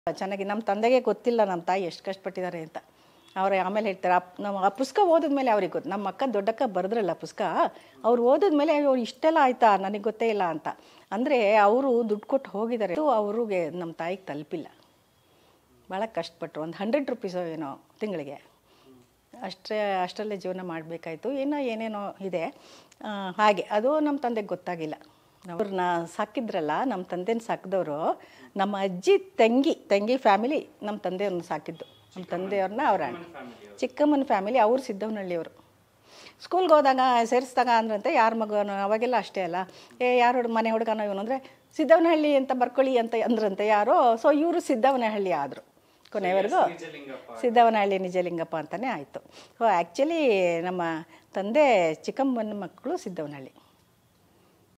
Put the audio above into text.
ಚೆನ್ನಾಗಿ ನಮ್ಮ ತಂದೆಗೆ ಗೊತ್ತಿಲ್ಲ ನಮ್ಮ ತಾಯಿ ಎಷ್ಟು ಕಷ್ಟಪಟ್ಟಿದ್ದಾರೆ ಅಂತ ಅವ್ರು ಆಮೇಲೆ ಹೇಳ್ತಾರೆ ಅಪ್ ನಾವು ಆ ಪುಸ್ತಕ ಓದಿದ್ಮೇಲೆ ಅವ್ರಿಗೆ ಗೊತ್ತು ನಮ್ಮ ಅಕ್ಕ ದೊಡ್ಡಕ್ಕ ಬರೆದ್ರಲ್ಲ ಪುಸ್ತಕ ಅವ್ರು ಓದಿದ್ಮೇಲೆ ಅವ್ರು ಇಷ್ಟೆಲ್ಲ ಆಯ್ತಾ ನನಗೆ ಗೊತ್ತೇ ಇಲ್ಲ ಅಂತ ಅಂದರೆ ಅವರು ದುಡ್ಡು ಕೊಟ್ಟು ಹೋಗಿದ್ದಾರೆ ಇದು ಅವ್ರಿಗೆ ನಮ್ಮ ತಾಯಿಗೆ ತಲುಪಿಲ್ಲ ಭಾಳ ಕಷ್ಟಪಟ್ಟರು ಒಂದು ಹಂಡ್ರೆಡ್ ರುಪೀಸೋ ಏನೋ ತಿಂಗಳಿಗೆ ಅಷ್ಟೇ ಅಷ್ಟರಲ್ಲೇ ಜೀವನ ಮಾಡಬೇಕಾಯ್ತು ಏನೋ ಏನೇನೋ ಇದೆ ಆ, ಹಾಗೆ ಅದು ನಮ್ಮ ತಂದೆಗೆ ಗೊತ್ತಾಗಿಲ್ಲ ಅವ್ರನ್ನ ಸಾಕಿದ್ರಲ್ಲ ನಮ್ಮ ತಂದೆನ ಸಾಕಿದವರು ನಮ್ಮ ಅಜ್ಜಿ ತಂಗಿ ತಂಗಿ ಫ್ಯಾಮಿಲಿ ನಮ್ಮ ತಂದೆಯವ್ರನ್ನ ಸಾಕಿದ್ದು ನಮ್ಮ ತಂದೆಯವ್ರನ್ನ ಅವ್ರ ಚಿಕ್ಕಮ್ಮನ ಫ್ಯಾಮಿಲಿ ಅವ್ರು ಸಿದ್ದವನಹಳ್ಳಿಯವರು ಸ್ಕೂಲ್ಗೆ ಹೋದಾಗ ಸೇರಿಸಿದಾಗ ಅಂದ್ರಂತೆ ಯಾರ ಮಗನೋ ಅವಾಗೆಲ್ಲ ಅಷ್ಟೇ ಅಲ್ಲ ಏ ಯಾರು ಹುಡುಗ ಮನೆ ಹುಡುಗನೋ ಇವನು ಅಂದರೆ ಸಿದ್ದವನಹಳ್ಳಿ ಅಂತ ಬರ್ಕೊಳ್ಳಿ ಅಂತ ಅಂದ್ರಂತೆ ಯಾರೋ ಸೊ ಇವರು ಸಿದ್ದವನಹಳ್ಳಿ ಆದರು ಕೊನೆವರೆಗೂ ಸಿದ್ದವನಹಳ್ಳಿ ನಿಜಲಿಂಗಪ್ಪ ಅಂತಲೇ ಆಯಿತು ಸೊ ಆ್ಯಕ್ಚುಲಿ ನಮ್ಮ ತಂದೆ ಚಿಕ್ಕಮ್ಮನ ಮಕ್ಕಳು ಸಿದ್ದವನಹಳ್ಳಿ